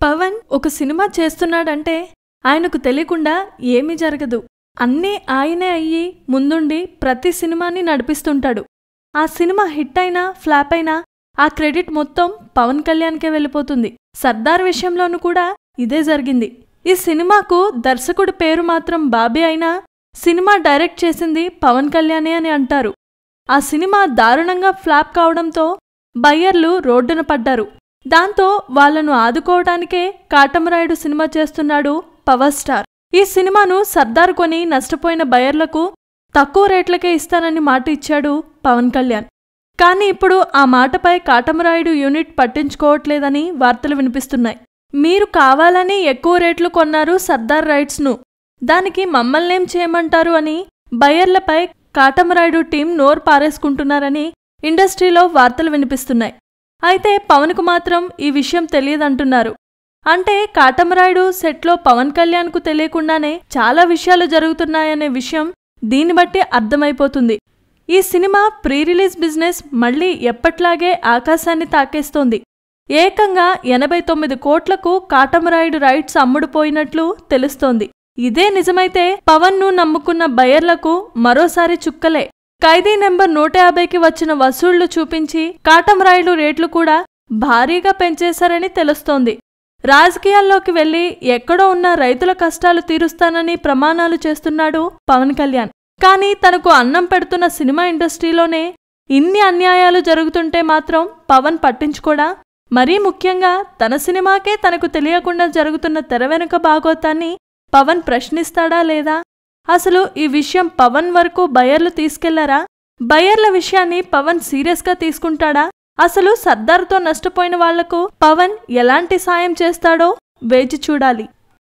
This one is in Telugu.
పవన్ ఒక సినిమా చేస్తున్నాడంటే ఆయనకు తెలియకుండా ఏమీ జరగదు అన్నీ ఆయనే అయ్యి ముందుండి ప్రతి సినిమాని నడిపిస్తుంటాడు ఆ సినిమా హిట్ అయినా ఫ్లాప్ అయినా ఆ క్రెడిట్ మొత్తం పవన్ కళ్యాణ్కే వెళ్ళిపోతుంది సర్దార్ విషయంలోనూ కూడా ఇదే జరిగింది ఈ సినిమాకు దర్శకుడి పేరు మాత్రం బాబీ అయినా సినిమా డైరెక్ట్ చేసింది పవన్ కళ్యాణే అని అంటారు ఆ సినిమా దారుణంగా ఫ్లాప్ కావడంతో బయ్యర్లు రోడ్డున పడ్డారు దాంతో వాళ్లను ఆదుకోవడానికే కాటమరాయుడు సినిమా చేస్తున్నాడు పవర్ స్టార్ ఈ సినిమాను సర్దార్ కొని నష్టపోయిన బయర్లకు తక్కువ రేట్లకే ఇస్తానని మాట ఇచ్చాడు పవన్ కళ్యాణ్ కానీ ఇప్పుడు ఆ మాటపై కాటమరాయుడు యూనిట్ పట్టించుకోవట్లేదని వార్తలు వినిపిస్తున్నాయి మీరు కావాలని ఎక్కువ రేట్లు కొన్నారు సర్దార్ రైట్స్ను దానికి మమ్మల్నేం చేయమంటారు అని బయర్లపై కాటమరాయుడు టీం నోరు పారేసుకుంటున్నారని ఇండస్ట్రీలో వార్తలు వినిపిస్తున్నాయి అయితే పవన్కు మాత్రం ఈ విషయం తెలియదంటున్నారు అంటే కాటమరాయుడు సెట్లో పవన్ కళ్యాణ్కు తెలియకుండానే చాలా విషయాలు జరుగుతున్నాయనే విషయం దీన్ని బట్టి అర్థమైపోతుంది ఈ సినిమా ప్రీ రిలీజ్ బిజినెస్ మళ్ళీ ఎప్పట్లాగే ఆకాశాన్ని తాకేస్తోంది ఏకంగా ఎనభై తొమ్మిది కోట్లకు కాటమరాయుడు రైట్స్ అమ్ముడుపోయినట్లు తెలుస్తోంది ఇదే నిజమైతే పవన్ను నమ్ముకున్న బయర్లకు మరోసారి చుక్కలే ఖైదీ నెంబర్ నూట యాభైకి వచ్చిన వసూళ్లు చూపించి కాటమరాయుడు రేట్లు కూడా భారీగా పెంచేశారని తెలుస్తోంది రాజకీయాల్లోకి వెళ్లి ఎక్కడో ఉన్న రైతుల కష్టాలు తీరుస్తానని ప్రమాణాలు చేస్తున్నాడు పవన్ కళ్యాణ్ కానీ తనకు అన్నం పెడుతున్న సినిమా ఇండస్ట్రీలోనే ఇన్ని అన్యాయాలు జరుగుతుంటే మాత్రం పవన్ పట్టించుకోడా మరీ ముఖ్యంగా తన సినిమాకే తనకు తెలియకుండా జరుగుతున్న తెర వెనుక బాగోతాన్ని పవన్ ప్రశ్నిస్తాడా లేదా అసలు ఈ విషయం పవన్ వరకు బయర్లు తీసుకెళ్లారా బయర్ల విషయాన్ని పవన్ సీరియస్గా తీసుకుంటాడా అసలు సర్దార్తో నష్టపోయిన వాళ్లకు పవన్ ఎలాంటి సాయం చేస్తాడో వేచి చూడాలి